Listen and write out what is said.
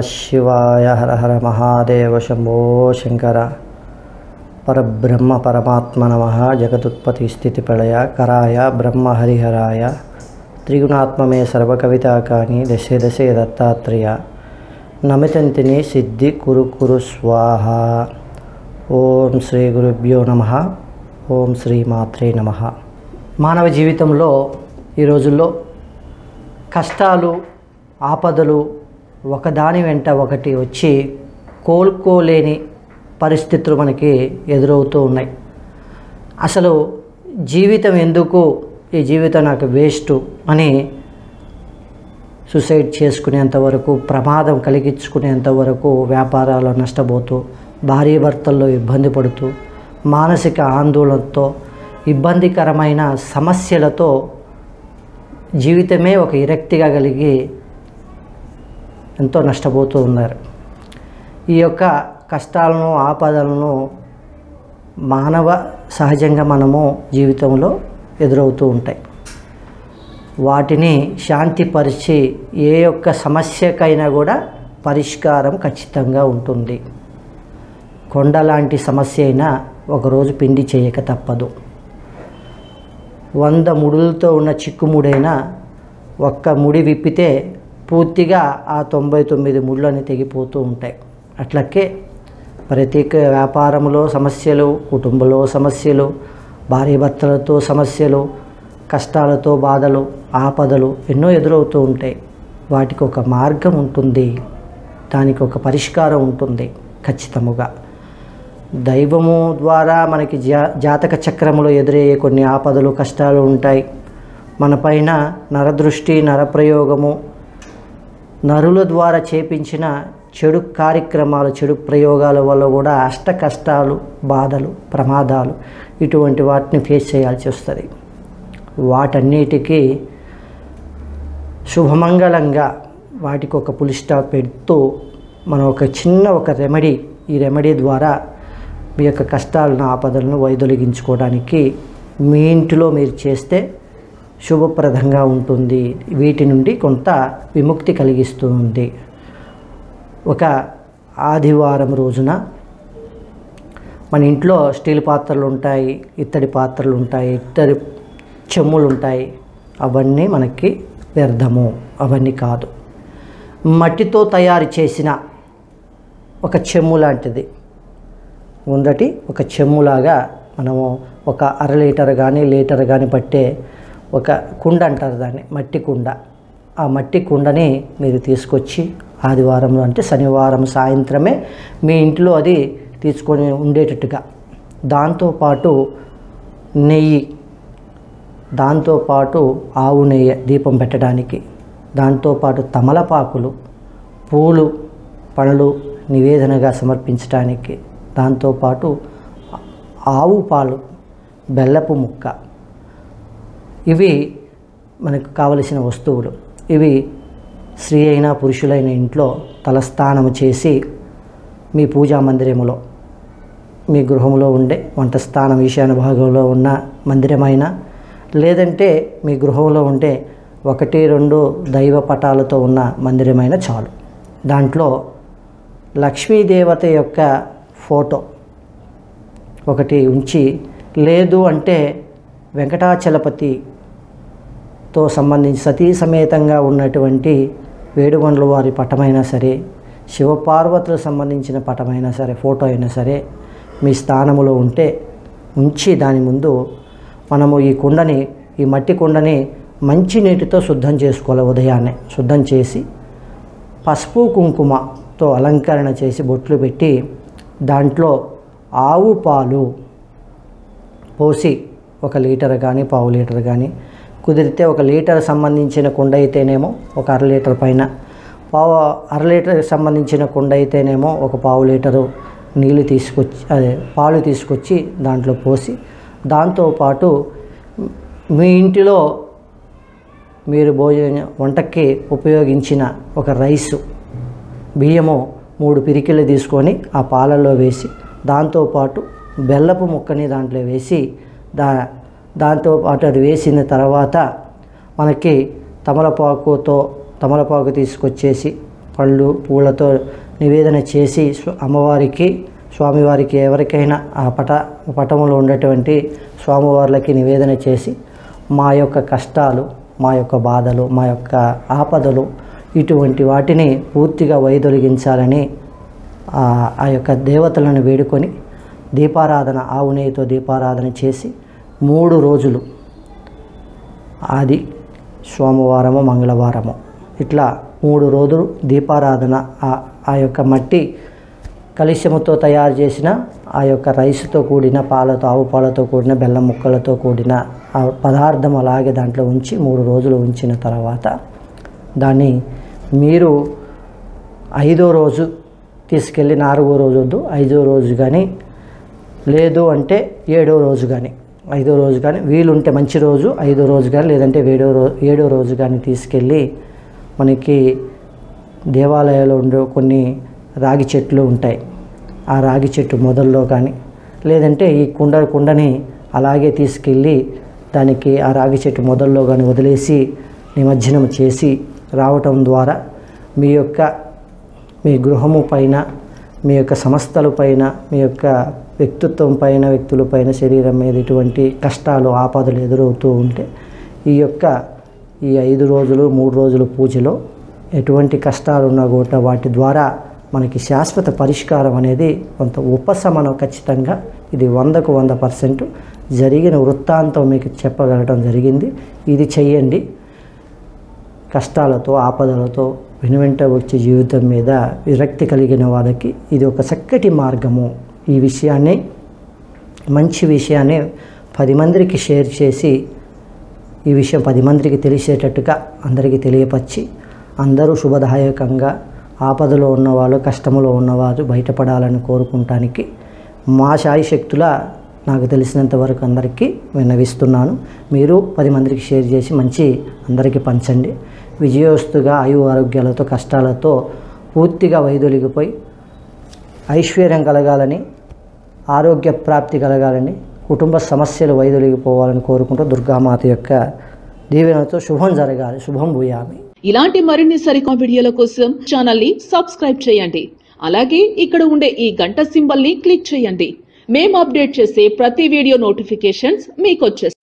శివాయ హర హర మహాదేవ శంభో శంకర పరబ్రహ్మ పరమాత్మ నమ జగదుత్పత్తి స్థితి ప్రళయ కరాయ బ్రహ్మ హరిహరాయ త్రిగుణాత్మమే సర్వకవితాకాని దశే దశే దత్తాత్రేయ నమితంతిని సిద్ధి కురు కురు స్వాహ ఓం శ్రీ గురుభ్యో నమ ఓం శ్రీ మాత్రే నమ మానవ జీవితంలో ఈ రోజుల్లో కష్టాలు ఆపదలు ఒకదాని వెంట ఒకటి వచ్చి కోలుకోలేని పరిస్థితులు మనకి ఎదురవుతూ ఉన్నాయి అసలు జీవితం ఎందుకు ఈ జీవితం నాకు వేస్ట్ అని సూసైడ్ చేసుకునేంత వరకు ప్రమాదం కలిగించుకునేంత వరకు వ్యాపారాల్లో నష్టపోతూ భార్య భర్తల్లో ఇబ్బంది పడుతూ మానసిక ఆందోళనతో ఇబ్బందికరమైన సమస్యలతో జీవితమే ఒక విరక్తిగా కలిగి ఎంతో నష్టపోతూ ఉన్నారు ఈ యొక్క కష్టాలను ఆపదలను మానవ సహజంగా మనము జీవితంలో ఎదురవుతూ ఉంటాయి వాటిని శాంతిపరిచి ఏ యొక్క సమస్యకైనా కూడా పరిష్కారం ఖచ్చితంగా ఉంటుంది కొండ లాంటి సమస్య అయినా ఒకరోజు పిండి చేయక తప్పదు వంద ముడులతో ఉన్న చిక్కుముడైనా ఒక్క ముడి విప్పితే పూర్తిగా ఆ తొంభై తొమ్మిది ముళ్ళని తెగిపోతూ ఉంటాయి అట్లకే ప్రతి వ్యాపారంలో సమస్యలు కుటుంబంలో సమస్యలు భార్యాభర్తలతో సమస్యలు కష్టాలతో బాధలు ఆపదలు ఎన్నో ఎదురవుతూ ఉంటాయి వాటికి ఒక మార్గం ఉంటుంది దానికి ఒక పరిష్కారం ఉంటుంది ఖచ్చితముగా దైవము ద్వారా మనకి జా జాతక చక్రంలో ఎదురయ్యే కొన్ని ఆపదలు కష్టాలు ఉంటాయి మన పైన నరదృష్టి నరప్రయోగము నరుల ద్వారా చేపించిన చెడు కార్యక్రమాలు చెడు ప్రయోగాల వల్ల కూడా అష్ట కష్టాలు బాధలు ప్రమాదాలు ఇటువంటి వాటిని ఫేస్ చేయాల్సి వస్తుంది వాటన్నిటికీ శుభమంగళంగా వాటికి ఒక పులి స్టాప్ పెడుతూ మనం ఒక చిన్న ఒక రెమెడీ ఈ రెమెడీ ద్వారా మీ యొక్క కష్టాలను ఆపదలను వైదొలిగించుకోవడానికి మీ ఇంటిలో మీరు చేస్తే శుభప్రదంగా ఉంటుంది వీటి నుండి కొంత విముక్తి కలిగిస్తుంది ఒక ఆదివారం రోజున మన ఇంట్లో స్టీల్ పాత్రలు ఉంటాయి ఇత్తడి పాత్రలు ఉంటాయి ఇత్తడి చెమ్ములు ఉంటాయి అవన్నీ మనకి వ్యర్థము అవన్నీ కాదు మట్టితో తయారు చేసిన ఒక చెమ్ము లాంటిది ముందటి ఒక చెమ్ములాగా మనము ఒక అర లీటర్ కానీ లీటర్ కానీ పట్టే ఒక కుండ అంటారు దాన్ని మట్టి కుండ ఆ మట్టి కుండని మీరు తీసుకొచ్చి ఆదివారంలో అంటే శనివారం సాయంత్రమే మీ ఇంట్లో అది తీసుకొని ఉండేటట్టుగా దాంతోపాటు నెయ్యి దాంతోపాటు ఆవు నెయ్యి దీపం పెట్టడానికి దాంతోపాటు తమలపాకులు పూలు పనులు నివేదనగా సమర్పించడానికి దాంతోపాటు ఆవు పాలు బెల్లపు ముక్క ఇవి మనకు కావలసిన వస్తువులు ఇవి స్త్రీ అయినా పురుషులైన ఇంట్లో తలస్నానము చేసి మీ పూజా మందిరములో మీ గృహంలో ఉండే వంట స్థానం ఈశాన్య భాగంలో ఉన్న మందిరమైనా లేదంటే మీ గృహంలో ఉండే ఒకటి రెండు దైవ పటాలతో ఉన్న మందిరమైన చాలు దాంట్లో లక్ష్మీదేవత యొక్క ఫోటో ఒకటి ఉంచి లేదు అంటే వెంకటాచలపతితో సంబంధించి సతీ సమేతంగా ఉన్నటువంటి వేడుగొండల వారి పటమైనా సరే శివపార్వతులకు సంబంధించిన పటమైనా సరే ఫోటో అయినా సరే మీ స్థానములో ఉంటే ఉంచి దాని ముందు మనము ఈ కుండని ఈ మట్టి కుండని మంచి నీటితో శుద్ధం చేసుకోవాలి ఉదయాన్నే శుద్ధం చేసి పసుపు కుంకుమతో అలంకరణ చేసి బొట్లు పెట్టి దాంట్లో ఆవు పాలు పోసి ఒక లీటర్ కానీ పావు లీటర్ కానీ కుదిరితే ఒక లీటర్ సంబంధించిన కుండ అయితేనేమో ఒక అర లీటర్ పైన పావు అర లీటర్ సంబంధించిన కుండ అయితేనేమో ఒక పావు లీటరు నీళ్ళు తీసుకొచ్చి అదే పాలు తీసుకొచ్చి దాంట్లో పోసి దాంతోపాటు మీ ఇంటిలో మీరు భోజన వంటకి ఉపయోగించిన ఒక రైసు బియ్యము మూడు పిరికిలు తీసుకొని ఆ పాలల్లో వేసి దాంతోపాటు బెల్లపు ముక్కని దాంట్లో వేసి దా దాంతో పాటు అది వేసిన తర్వాత మనకి తమలపాకుతో తమలపాకు తీసుకొచ్చేసి పళ్ళు పూలతో నివేదన చేసి స్వ- అమ్మవారికి స్వామివారికి ఎవరికైనా ఆ పట పటంలో ఉండేటువంటి స్వామివార్లకి నివేదన చేసి మా యొక్క కష్టాలు మా యొక్క బాధలు మా యొక్క ఆపదలు ఇటువంటి వాటిని పూర్తిగా వైదొలిగించాలని ఆ ఆ యొక్క దేవతలను వేడుకొని దీపారాధన ఆవు నెయ్యితో దీపారాధన చేసి మూడు రోజులు ఆది సోమవారము మంగళవారము ఇట్లా మూడు రోజులు దీపారాధన ఆ- ఆ యొక్క మట్టి కలుష్యముతో తయారు చేసిన ఆ యొక్క రైస్తో కూడిన పాలతో ఆవు పాలతో కూడిన బెల్లం ముక్కలతో కూడిన ఆ పదార్థం అలాగే దాంట్లో ఉంచి మూడు రోజులు ఉంచిన తర్వాత దాన్ని మీరు ఐదో రోజు తీసుకెళ్ళి నాలుగో రోజు వద్దు ఐదో రోజు కానీ లేదు అంటే ఏడో రోజు కానీ ఐదో రోజు కానీ వీలుంటే మంచి రోజు ఐదో రోజు కానీ లేదంటే ఏడో రో ఏడో రోజు కానీ తీసుకెళ్ళి మనకి దేవాలయాల్లో ఉండే కొన్ని రాగి చెట్లు ఉంటాయి ఆ రాగి చెట్టు మొదల్లో కానీ లేదంటే ఈ కుండ కుండని అలాగే తీసుకెళ్ళి దానికి ఆ రాగి చెట్టు మొదల్లో కానీ వదిలేసి నిమజ్జనం చేసి రావటం ద్వారా మీ యొక్క మీ గృహము పైన మీ యొక్క సంస్థల పైన మీ యొక్క వ్యక్తిత్వం పైన వ్యక్తుల పైన శరీరం మీద ఇటువంటి కష్టాలు ఆపదలు ఎదురవుతూ ఉంటే ఈ యొక్క ఈ ఐదు రోజులు మూడు రోజుల పూజలో ఎటువంటి కష్టాలు ఉన్నా కూడా వాటి ద్వారా మనకి శాశ్వత పరిష్కారం అనేది కొంత ఉపశమనం ఖచ్చితంగా ఇది వందకు వంద పర్సెంట్ జరిగిన వృత్తాంతం మీకు చెప్పగలగడం జరిగింది ఇది చెయ్యండి కష్టాలతో ఆపదలతో వెనువెంట వచ్చే జీవితం మీద విరక్తి కలిగిన వాళ్ళకి ఇది ఒక చక్కటి మార్గము ఈ విషయాన్ని మంచి విషయాన్ని పది మందికి షేర్ చేసి ఈ విషయం పది మందికి తెలిసేటట్టుగా అందరికీ తెలియపరిచి అందరూ శుభదాయకంగా ఆపదలో ఉన్నవాళ్ళు కష్టములో ఉన్నవారు బయటపడాలని కోరుకుంటానికి మా శాయి శక్తుల నాకు తెలిసినంత వరకు అందరికీ విన్నవిస్తున్నాను మీరు పది మందికి షేర్ చేసి మంచి అందరికీ పంచండి విజయోస్తుగా ఆయు ఆరోగ్యాలతో కష్టాలతో పూర్తిగా వైదొలిగిపోయి ఐశ్వర్యం కలగాలని ఆరోగ్య ప్రాప్తి కలగాలని కుటుంబ సమస్యలు వైదొలిగిపోవాలని కోరుకుంటూ దుర్గామాత యొక్క దీవెనతో శుభం జరగాలి శుభం భూయామి ఇలాంటి మరిన్ని సరికొత్త వీడియోల కోసం ఛానల్ ని సబ్స్క్రైబ్ చేయండి అలాగే ఇక్కడ ఉండే ఈ గంట సింబల్ ని క్లిక్ చేయండి మేము అప్డేట్ చేసే ప్రతి వీడియో నోటిఫికేషన్స్ మీకు వచ్చేస్తాయి